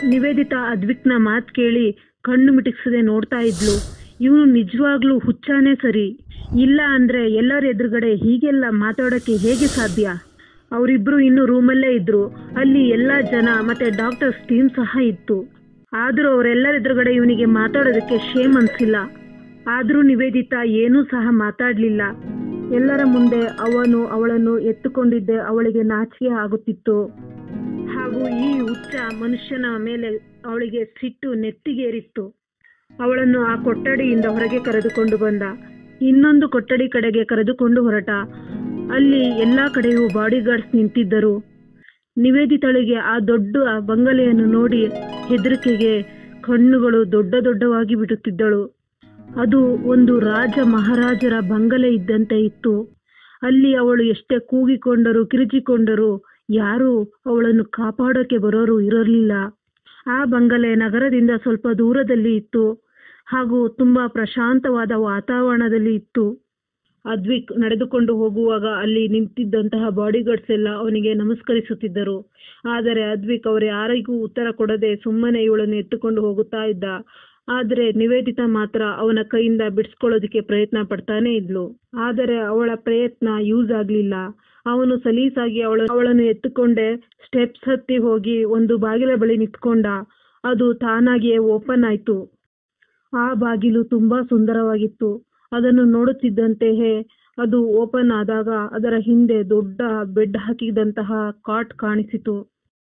ನಿವೇದಿತಾ ಅದ್ವಿಕ್ನ ಮಾತು ಕೇಳಿ ಕಣ್ಣು ಮಿಟುಕಿಸದೆ ನೋಡ್ತಾ ಇದ್ಲು ಇವನು ನಿಜವಾಗ್ಲೂ ಹುಚ್ಚಾನೇ ಸರಿ ಇಲ್ಲ ಅಂದ್ರೆ ಎಲ್ಲರ ಎದುರುಗಡೆ ಹೀಗೆಲ್ಲ ಮಾತಾಡೋಕ್ಕೆ ಹೇಗೆ ಸಾಧ್ಯ ಅವರಿಬ್ರು ಇನ್ನು ರೂಮಲ್ಲೇ ಇದ್ರು ಅಲ್ಲಿ ಎಲ್ಲ ಜನ ಮತ್ತೆ ಡಾಕ್ಟರ್ಸ್ ಟೀಮ್ ಸಹ ಇತ್ತು ಆದ್ರೂ ಅವರೆಲ್ಲರ ಎದುರುಗಡೆ ಇವನಿಗೆ ಮಾತಾಡೋದಕ್ಕೆ ಶೇಮ್ ಅನ್ಸಿಲ್ಲ ಆದ್ರೂ ನಿವೇದಿತಾ ಏನೂ ಸಹ ಮಾತಾಡ್ಲಿಲ್ಲ ಎಲ್ಲರ ಮುಂದೆ ಅವನು ಅವಳನ್ನು ಎತ್ತುಕೊಂಡಿದ್ದೆ ಅವಳಿಗೆ ನಾಚಿಕೆ ಆಗುತ್ತಿತ್ತು ಹಾಗೂ ಈ ಹುಚ್ಚ ಮನುಷ್ಯನ ಮೇಲೆ ಅವಳಿಗೆ ಸಿಟ್ಟು ನೆತ್ತಿಗೇರಿತ್ತು ಅವಳನ್ನು ಆ ಕೊಠಡಿಯಿಂದ ಹೊರಗೆ ಕರೆದುಕೊಂಡು ಬಂದ ಇನ್ನೊಂದು ಕೊಠಡಿ ಕಡೆಗೆ ಕರೆದುಕೊಂಡು ಹೊರಟ ಅಲ್ಲಿ ಎಲ್ಲಾ ಕಡೆಯೂ ಬಾಡಿಗಾರ್ಡ್ಸ್ ನಿಂತಿದ್ದರು ನಿವೇದಿತಳಿಗೆ ಆ ದೊಡ್ಡ ಬಂಗಲೆಯನ್ನು ನೋಡಿ ಹೆದರಿಕೆಗೆ ಕಣ್ಣುಗಳು ದೊಡ್ಡ ದೊಡ್ಡವಾಗಿ ಬಿಡುತ್ತಿದ್ದಳು ಅದು ಒಂದು ರಾಜ ಮಹಾರಾಜರ ಬಂಗಲೆ ಇದ್ದಂತೆ ಇತ್ತು ಅಲ್ಲಿ ಅವಳು ಎಷ್ಟೇ ಕೂಗಿಕೊಂಡರೂ ಕಿರುಚಿಕೊಂಡರೂ ಯಾರೂ ಅವಳನ್ನು ಕಾಪಾಡೋಕೆ ಬರೋರು ಇರಲಿಲ್ಲ ಆ ಬಂಗಲೆ ನಗರದಿಂದ ಸ್ವಲ್ಪ ದೂರದಲ್ಲಿ ಇತ್ತು ಹಾಗೂ ತುಂಬಾ ಪ್ರಶಾಂತವಾದ ವಾತಾವರಣದಲ್ಲಿ ಇತ್ತು ಅದ್ವಿಕ್ ನಡೆದುಕೊಂಡು ಹೋಗುವಾಗ ಅಲ್ಲಿ ನಿಂತಿದ್ದಂತಹ ಬಾಡಿಗಾರ್ಡ್ಸ್ ಎಲ್ಲ ಅವನಿಗೆ ನಮಸ್ಕರಿಸುತ್ತಿದ್ದರು ಆದರೆ ಅದ್ವಿಕ್ ಅವರು ಯಾರಿಗೂ ಉತ್ತರ ಕೊಡದೆ ಸುಮ್ಮನೆ ಇವಳನ್ನು ಎತ್ತುಕೊಂಡು ಹೋಗುತ್ತಾ ಇದ್ದ ಆದರೆ ನಿವೇದಿತಾ ಮಾತ್ರ ಅವನ ಕೈಯಿಂದ ಬಿಡಿಸ್ಕೊಳ್ಳೋದಕ್ಕೆ ಪ್ರಯತ್ನ ಪಡ್ತಾನೆ ಇದ್ಲು ಆದರೆ ಅವಳ ಪ್ರಯತ್ನ ಯೂಸ್ ಆಗ್ಲಿಲ್ಲ ಅವನು ಸಲೀಸಾಗಿ ಅವಳ ಅವಳನ್ನು ಎತ್ತುಕೊಂಡೆ ಸ್ಟೆಪ್ಸ್ ಹತ್ತಿ ಹೋಗಿ ಒಂದು ಬಾಗಿಲ ಬಳಿ ನಿಂತ್ಕೊಂಡ ಅದು ತಾನಾಗಿಯೇ ಓಪನ್ ಆಯ್ತು ಆ ಬಾಗಿಲು ತುಂಬಾ ಸುಂದರವಾಗಿತ್ತು ಅದನ್ನು ನೋಡುತ್ತಿದ್ದಂತೆಯೇ ಅದು ಓಪನ್ ಆದಾಗ ಅದರ ಹಿಂದೆ ದೊಡ್ಡ ಬೆಡ್ ಹಾಕಿದಂತಹ ಕಾಟ್ ಕಾಣಿಸಿತು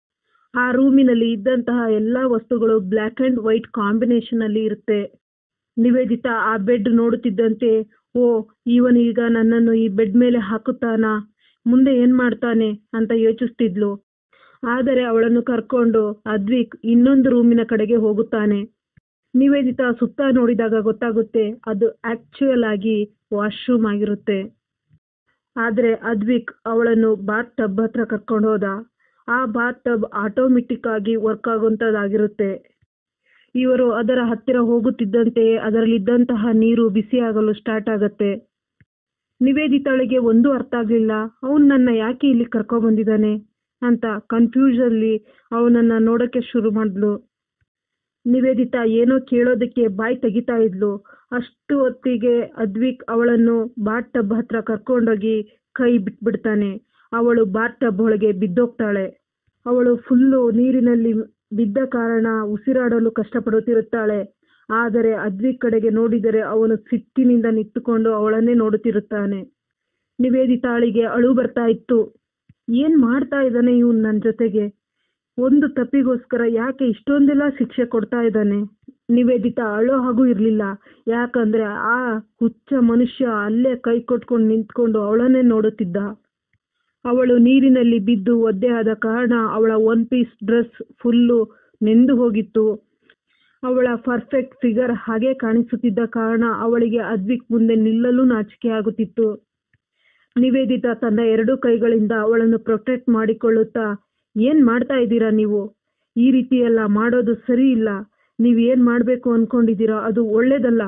ಆ ರೂಮಿನಲ್ಲಿ ಇದ್ದಂತಹ ಎಲ್ಲಾ ವಸ್ತುಗಳು ಬ್ಲ್ಯಾಕ್ ಅಂಡ್ ವೈಟ್ ಕಾಂಬಿನೇಷನ್ ಅಲ್ಲಿ ಇರುತ್ತೆ ನಿವೇದಿತಾ ಆ ಬೆಡ್ ನೋಡುತ್ತಿದ್ದಂತೆ ಓ ಇವನು ಈಗ ನನ್ನನ್ನು ಈ ಬೆಡ್ ಮೇಲೆ ಹಾಕುತ್ತಾನಾ ಮುಂದೆ ಏನ್ ಮಾಡ್ತಾನೆ ಅಂತ ಯೋಚಿಸ್ತಿದ್ಲು ಆದರೆ ಅವಳನ್ನು ಕರ್ಕೊಂಡು ಅದ್ವಿಕ್ ಇನ್ನೊಂದು ರೂಮಿನ ಕಡೆಗೆ ಹೋಗುತ್ತಾನೆ ನಿವೇದಿತಾ ಸುತ್ತ ನೋಡಿದಾಗ ಗೊತ್ತಾಗುತ್ತೆ ಅದು ಆಕ್ಚುಯಲ್ ಆಗಿ ವಾಶ್ರೂಮ್ ಆಗಿರುತ್ತೆ ಆದ್ರೆ ಅದ್ವಿಕ್ ಅವಳನ್ನು ಬಾತ್ ಟಬ್ ಹತ್ರ ಕರ್ಕೊಂಡು ಹೋದ ಆ ಬಾತ್ ಟಬ್ ಆಟೋಮೆಟಿಕ್ ಆಗಿ ವರ್ಕ್ ಆಗುವಂತದ್ದಾಗಿರುತ್ತೆ ಇವರು ಅದರ ಹತ್ತಿರ ಹೋಗುತ್ತಿದ್ದಂತೆಯೇ ಅದರಲ್ಲಿದ್ದಂತಹ ನೀರು ಬಿಸಿಯಾಗಲು ಸ್ಟಾರ್ಟ್ ಆಗತ್ತೆ ನಿವೇದಿತಾಳಿಗೆ ಒಂದು ಅರ್ಥ ಆಗ್ಲಿಲ್ಲ ಅವನು ನನ್ನ ಯಾಕೆ ಇಲ್ಲಿ ಕರ್ಕೊ ಬಂದಿದ್ದಾನೆ ಅಂತ ಕನ್ಫ್ಯೂಷನ್ಲಿ ಅವನನ್ನ ನೋಡಕ್ಕೆ ಶುರು ಮಾಡಿದ್ಲು ನಿವೇದಿತಾ ಏನೋ ಕೇಳೋದಕ್ಕೆ ಬಾಯಿ ತೆಗಿತಾ ಇದ್ಲು ಅಷ್ಟು ಹೊತ್ತಿಗೆ ಅದ್ವಿಕ್ ಅವಳನ್ನು ಬಾತ್ ಟಬ್ ಹತ್ರ ಕರ್ಕೊಂಡೋಗಿ ಕೈ ಬಿಟ್ಬಿಡ್ತಾನೆ ಅವಳು ಬಾತ್ ಟಬ್ ಒಳಗೆ ಬಿದ್ದೋಗ್ತಾಳೆ ಅವಳು ಫುಲ್ಲು ನೀರಿನಲ್ಲಿ ಬಿದ್ದ ಕಾರಣ ಉಸಿರಾಡಲು ಕಷ್ಟಪಡುತ್ತಿರುತ್ತಾಳೆ ಆದರೆ ಅದ್ವಿಕ್ ಕಡೆಗೆ ನೋಡಿದರೆ ಅವನು ಸಿಟ್ಟಿನಿಂದ ನಿಂತುಕೊಂಡು ಅವಳನ್ನೇ ನೋಡುತ್ತಿರುತ್ತಾನೆ ನಿವೇದಿತಾಳಿಗೆ ಅಳು ಬರ್ತಾ ಇತ್ತು ಏನ್ ಮಾಡ್ತಾ ಇದ್ದಾನೆ ಇವನು ನನ್ನ ಜೊತೆಗೆ ಒಂದು ತಪ್ಪಿಗೋಸ್ಕರ ಯಾಕೆ ಇಷ್ಟೊಂದೆಲ್ಲ ಶಿಕ್ಷೆ ಕೊಡ್ತಾ ಇದ್ದಾನೆ ನಿವೇದಿತಾ ಅಳೋ ಹಾಗೂ ಇರ್ಲಿಲ್ಲ ಯಾಕಂದ್ರೆ ಆ ಹುಚ್ಚ ಮನುಷ್ಯ ಅಲ್ಲೇ ಕೈ ಕೊಟ್ಕೊಂಡು ನಿಂತ್ಕೊಂಡು ಅವಳನ್ನೇ ನೋಡುತ್ತಿದ್ದ ಅವಳು ನೀರಿನಲ್ಲಿ ಬಿದ್ದು ಒದ್ದೆ ಆದ ಕಾರಣ ಅವಳ ಒನ್ ಪೀಸ್ ಡ್ರೆಸ್ ಫುಲ್ಲು ನೆಂದು ಹೋಗಿತ್ತು ಅವಳ ಪರ್ಫೆಕ್ಟ್ ಫಿಗರ್ ಹಾಗೆ ಕಾಣಿಸುತ್ತಿದ್ದ ಕಾರಣ ಅವಳಿಗೆ ಅದ್ವಿಕ್ ಮುಂದೆ ನಿಲ್ಲಲು ನಾಚಿಕೆ ಆಗುತ್ತಿತ್ತು ನಿವೇದಿತಾ ತನ್ನ ಎರಡು ಕೈಗಳಿಂದ ಅವಳನ್ನು ಪ್ರೊಟೆಕ್ಟ್ ಮಾಡಿಕೊಳ್ಳುತ್ತಾ ಏನ್ ಮಾಡ್ತಾ ಇದ್ದೀರಾ ನೀವು ಈ ರೀತಿ ಎಲ್ಲ ಮಾಡೋದು ಸರಿ ಇಲ್ಲ ನೀವ್ ಏನ್ ಮಾಡ್ಬೇಕು ಅನ್ಕೊಂಡಿದ್ದೀರಾ ಅದು ಒಳ್ಳೇದಲ್ಲ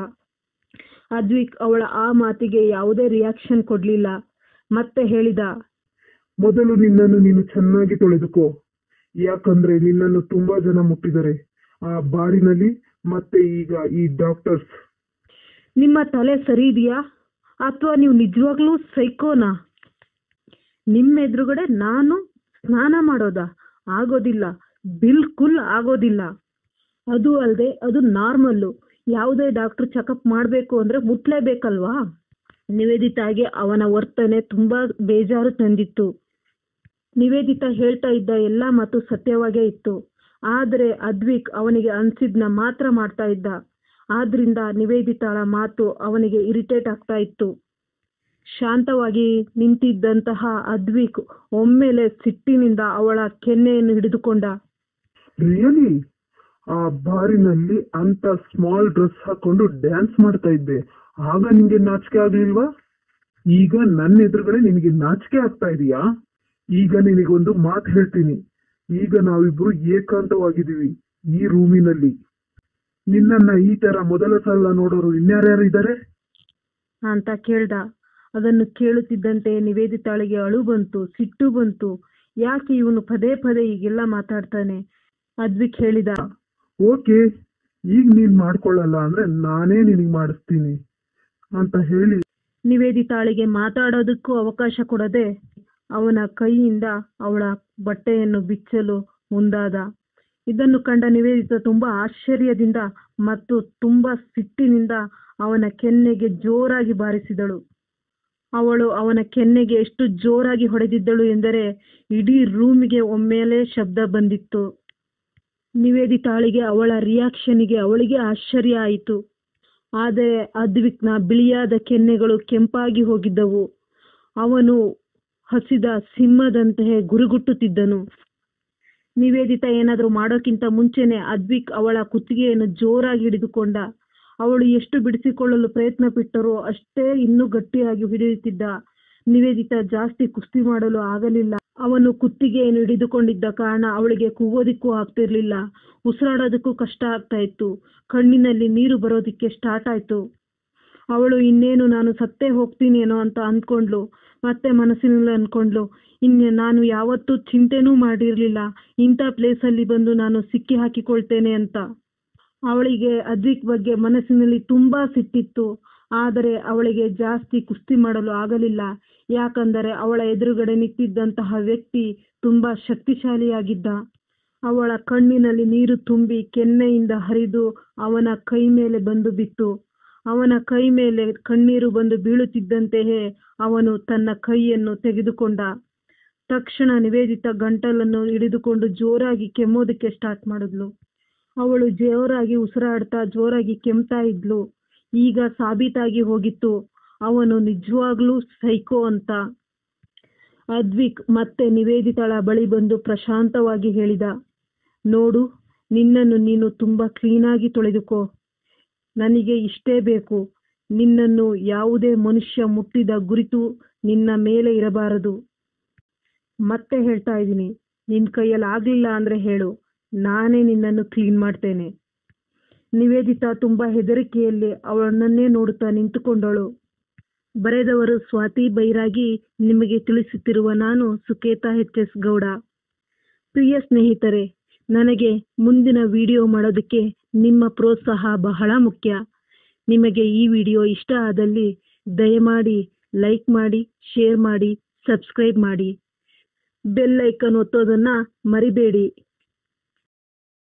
ಅದ್ವಿಕ್ ಅವಳ ಆ ಮಾತಿಗೆ ಯಾವುದೇ ರಿಯಾಕ್ಷನ್ ಕೊಡ್ಲಿಲ್ಲ ಮತ್ತೆ ಹೇಳಿದ ಮೊದಲು ನಿನ್ನನ್ನು ನೀನು ಚೆನ್ನಾಗಿ ತೊಳೆದುಕೋ ಯಾಕಂದ್ರೆ ನಿನ್ನನ್ನು ತುಂಬಾ ಜನ ಮುಟ್ಟಿದ್ದಾರೆ ಆ ಬಾರಿನಲ್ಲಿ ಮತ್ತೆ ಈಗ ಈ ಡಾಕ್ಟರ್ಸ್ ನಿಮ್ಮ ತಲೆ ಸರಿ ಇದೆಯಾ ಅಥವಾ ನೀವು ನಿಜವಾಗ್ಲೂ ಸೈಕೋನಾ ನಿಮ್ಮ ಎದುರುಗಡೆ ನಾನು ಸ್ನಾನ ಮಾಡೋದಾ ಆಗೋದಿಲ್ಲ ಬಿಲ್ಕುಲ್ ಆಗೋದಿಲ್ಲ ಅದು ಅಲ್ಲದೆ ಅದು ನಾರ್ಮಲ್ಲು ಯಾವುದೇ ಡಾಕ್ಟರ್ ಚೆಕಪ್ ಮಾಡಬೇಕು ಅಂದ್ರೆ ಮುಟ್ಲೇಬೇಕಲ್ವಾ ನಿವೇದಿತಾಗೆ ಅವನ ವರ್ತನೆ ತುಂಬಾ ಬೇಜಾರು ತಂದಿತ್ತು ನಿವೇದಿತಾ ಹೇಳ್ತಾ ಇದ್ದ ಎಲ್ಲ ಮಾತು ಸತ್ಯವಾಗೇ ಇತ್ತು ಆದರೆ ಅದ್ವಿಕ್ ಅವನಿಗೆ ಅನ್ಸಿದ್ನ ಮಾತ್ರ ಮಾಡ್ತಾ ಇದ್ದ ಆದ್ರಿಂದ ನಿವೇದಿತಾಳ ಮಾತು ಅವನಿಗೆ ಇರಿಟೇಟ್ ಆಗ್ತಾ ಇತ್ತು ಶಾಂತವಾಗಿ ನಿಂತಿದ್ದಂತಹ ಅದ್ವಿಕ್ ಒಮ್ಮೆಲೆ ಸಿಟ್ಟಿನಿಂದ ಅವಳ ಕೆನ್ನೆಯನ್ನು ಹಿಡಿದುಕೊಂಡ ರಿಯಲಿ ಆ ಬಾರಿನಲ್ಲಿ ಅಂತ ಸ್ಮಾಲ್ ಡ್ರೆಸ್ ಹಾಕೊಂಡು ಡ್ಯಾನ್ಸ್ ಮಾಡ್ತಾ ಇದ್ದೆ ಆಗ ನಿಂಗೆ ನಾಚಿಕೆ ಆಗ್ಲಿಲ್ವಾ ಈಗ ನನ್ನ ಎದುರುಗಡೆ ನಿನಗೆ ನಾಚಿಕೆ ಆಗ್ತಾ ಇದೆಯಾ ಈಗ ನಿನಗೊಂದು ಮಾತು ಹೇಳ್ತೀನಿ ಈಗ ನಾವಿಬ್ರು ಏಕಾಂತವಾಗಿದ್ದೀವಿ ಈ ರೂಮಿನಲ್ಲಿ ನಿನ್ನನ್ನ ಈ ತರ ಮೊದಲ ಸಲ ನೋಡೋರು ಇನ್ಯಾರ್ಯಾರು ಇದ್ದಾರೆ ಅಂತ ಕೇಳ್ದ ಅದನ್ನು ಕೇಳುತ್ತಿದ್ದಂತೆ ನಿವೇದಿತಾಳಿಗೆ ಅಳು ಬಂತು ಸಿಟ್ಟು ಬಂತು ಯಾಕೆ ಇವನು ಪದೇ ಪದೇ ಹೀಗೆಲ್ಲ ಮಾತಾಡ್ತಾನೆ ಅದ್ವಿಕ್ ಹೇಳಿದ ಓಕೆ ಈಗ ನೀನ್ ಮಾಡ್ಕೊಳ್ಳಲ್ಲ ಅಂದ್ರೆ ನಾನೇ ನಿನಗೆ ಮಾಡಿಸ್ತೀನಿ ಅಂತ ಹೇಳಿ ನಿವೇದಿತಾಳಿಗೆ ಮಾತಾಡೋದಕ್ಕೂ ಅವಕಾಶ ಕೊಡದೆ ಅವನ ಕೈಯಿಂದ ಅವಳ ಬಟ್ಟೆಯನ್ನು ಬಿಚ್ಚಲು ಮುಂದಾದ ಇದನ್ನು ಕಂಡ ನಿವೇದಿತ ತುಂಬಾ ಆಶ್ಚರ್ಯದಿಂದ ಮತ್ತು ತುಂಬಾ ಸಿಟ್ಟಿನಿಂದ ಅವನ ಕೆನ್ನೆಗೆ ಜೋರಾಗಿ ಬಾರಿಸಿದಳು ಅವಳು ಅವನ ಕೆನ್ನೆಗೆ ಎಷ್ಟು ಜೋರಾಗಿ ಹೊಡೆದಿದ್ದಳು ಎಂದರೆ ಇಡೀ ರೂಮಿಗೆ ಒಮ್ಮೆಲೇ ಶಬ್ದ ಬಂದಿತ್ತು ನಿವೇದಿತಾಳಿಗೆ ಅವಳ ರಿಯಾಕ್ಷನ್ಗೆ ಅವಳಿಗೆ ಆಶ್ಚರ್ಯ ಆಯಿತು ಆದರೆ ಅದ್ವಿಕ್ನ ಬಿಳಿಯಾದ ಕೆನ್ನೆಗಳು ಕೆಂಪಾಗಿ ಹೋಗಿದ್ದವು ಅವನು ಹಸಿದ ಸಿಂಹದಂತೆ ಗುರುಗುಟ್ಟುತ್ತಿದ್ದನು ನಿವೇದಿತ ಏನಾದರೂ ಮಾಡೋಕ್ಕಿಂತ ಮುಂಚೆನೆ ಅದ್ವಿಕ್ ಅವಳ ಕುತ್ತಿಗೆಯನ್ನು ಜೋರಾಗಿ ಹಿಡಿದುಕೊಂಡ ಅವಳು ಎಷ್ಟು ಬಿಡಿಸಿಕೊಳ್ಳಲು ಪ್ರಯತ್ನ ಪಟ್ಟರೋ ಅಷ್ಟೇ ಇನ್ನೂ ಗಟ್ಟಿಯಾಗಿ ಹಿಡಿಯುತ್ತಿದ್ದ ನಿವೇದಿತ ಜಾಸ್ತಿ ಕುಸ್ತಿ ಮಾಡಲು ಆಗಲಿಲ್ಲ ಅವನು ಕುತ್ತಿಗೆಯನ್ನು ಹಿಡಿದುಕೊಂಡಿದ್ದ ಕಾರಣ ಅವಳಿಗೆ ಕೂಗೋದಿಕ್ಕೂ ಆಗ್ತಿರ್ಲಿಲ್ಲ ಉಸಿರಾಡೋದಕ್ಕೂ ಕಷ್ಟ ಆಗ್ತಾ ಇತ್ತು ಕಣ್ಣಿನಲ್ಲಿ ನೀರು ಬರೋದಿಕ್ಕೆ ಸ್ಟಾರ್ಟ್ ಆಯ್ತು ಅವಳು ಇನ್ನೇನು ನಾನು ಸತ್ತೇ ಹೋಗ್ತೀನೇನೋ ಅಂತ ಅಂದ್ಕೊಂಡ್ಲು ಮತ್ತೆ ಮನಸ್ಸಿನಲ್ಲಿ ಅನ್ಕೊಂಡ್ಲು ಇನ್ನು ನಾನು ಯಾವತ್ತೂ ಚಿಂತೆನೂ ಮಾಡಿರ್ಲಿಲ್ಲ ಇಂಥ ಪ್ಲೇಸಲ್ಲಿ ಬಂದು ನಾನು ಸಿಕ್ಕಿ ಹಾಕಿಕೊಳ್ತೇನೆ ಅಂತ ಅವಳಿಗೆ ಅದ್ವಿಕ್ ಬಗ್ಗೆ ಮನಸ್ಸಿನಲ್ಲಿ ತುಂಬಾ ಸಿಟ್ಟಿತ್ತು ಆದರೆ ಅವಳಿಗೆ ಜಾಸ್ತಿ ಕುಸ್ತಿ ಮಾಡಲು ಆಗಲಿಲ್ಲ ಯಾಕಂದರೆ ಅವಳ ಎದುರುಗಡೆ ನಿಂತಿದ್ದಂತಹ ವ್ಯಕ್ತಿ ತುಂಬಾ ಶಕ್ತಿಶಾಲಿಯಾಗಿದ್ದ ಅವಳ ಕಣ್ಣಿನಲ್ಲಿ ನೀರು ತುಂಬಿ ಕೆನ್ನೆಯಿಂದ ಹರಿದು ಅವನ ಕೈ ಮೇಲೆ ಬಂದು ಬಿತ್ತು ಅವನ ಕೈ ಮೇಲೆ ಕಣ್ಣೀರು ಬಂದು ಬೀಳುತ್ತಿದ್ದಂತೆಯೇ ಅವನು ತನ್ನ ಕೈಯನ್ನು ತೆಗೆದುಕೊಂಡ ತಕ್ಷಣ ನಿವೇದಿತ ಗಂಟಲನ್ನು ಹಿಡಿದುಕೊಂಡು ಜೋರಾಗಿ ಕೆಮ್ಮೋದಕ್ಕೆ ಸ್ಟಾರ್ಟ್ ಮಾಡಿದ್ಲು ಅವಳು ಜೋರಾಗಿ ಉಸಿರಾಡ್ತಾ ಜೋರಾಗಿ ಕೆಮ್ತಾ ಇದ್ಲು ಈಗ ಸಾಬೀತಾಗಿ ಹೋಗಿತ್ತು ಅವನು ನಿಜವಾಗ್ಲೂ ಸೈಕೋ ಅಂತ ಅದ್ವಿಕ್ ಮತ್ತೆ ನಿವೇದಿತಳ ಬಳಿ ಬಂದು ಪ್ರಶಾಂತವಾಗಿ ಹೇಳಿದ ನೋಡು ನಿನ್ನನ್ನು ನೀನು ತುಂಬಾ ಕ್ಲೀನಾಗಿ ತೊಳೆದುಕೋ ನನಗೆ ಇಷ್ಟೇ ಬೇಕು ನಿನ್ನನ್ನು ಯಾವುದೇ ಮನುಷ್ಯ ಮುಟ್ಟಿದ ಗುರಿತು ನಿನ್ನ ಮೇಲೆ ಇರಬಾರದು ಮತ್ತೆ ಹೇಳ್ತಾ ಇದ್ದೀನಿ ನಿನ್ ಕೈಯಲ್ಲಿ ಆಗ್ಲಿಲ್ಲ ಅಂದ್ರೆ ಹೇಳು ನಾನೇ ನಿನ್ನನ್ನು ಕ್ಲೀನ್ ಮಾಡ್ತೇನೆ ನಿವೇದಿತಾ ತುಂಬಾ ಹೆದರಿಕೆಯಲ್ಲಿ ಅವಳನ್ನೇ ನೋಡುತ್ತಾ ನಿಂತುಕೊಂಡಳು ಬರೆದವರು ಸ್ವಾತಿ ಬೈರಾಗಿ ನಿಮಗೆ ತಿಳಿಸುತ್ತಿರುವ ನಾನು ಸುಕೇತಾ ಎಚ್ ಎಸ್ ಗೌಡ ಪ್ರಿಯ ಸ್ನೇಹಿತರೆ ನನಗೆ ಮುಂದಿನ ವಿಡಿಯೋ ಮಾಡೋದಕ್ಕೆ ನಿಮ್ಮ ಪ್ರೋತ್ಸಾಹ ಬಹಳ ಮುಖ್ಯ ನಿಮಗೆ ಈ ವಿಡಿಯೋ ಇಷ್ಟ ಆದಲ್ಲಿ ದಯಮಾಡಿ ಲೈಕ್ ಮಾಡಿ ಶೇರ್ ಮಾಡಿ ಸಬ್ಸ್ಕ್ರೈಬ್ ಮಾಡಿ ಬೆಲ್ ಐಕನ್ ಒತ್ತೋದನ್ನ ಮರಿಬೇಡಿ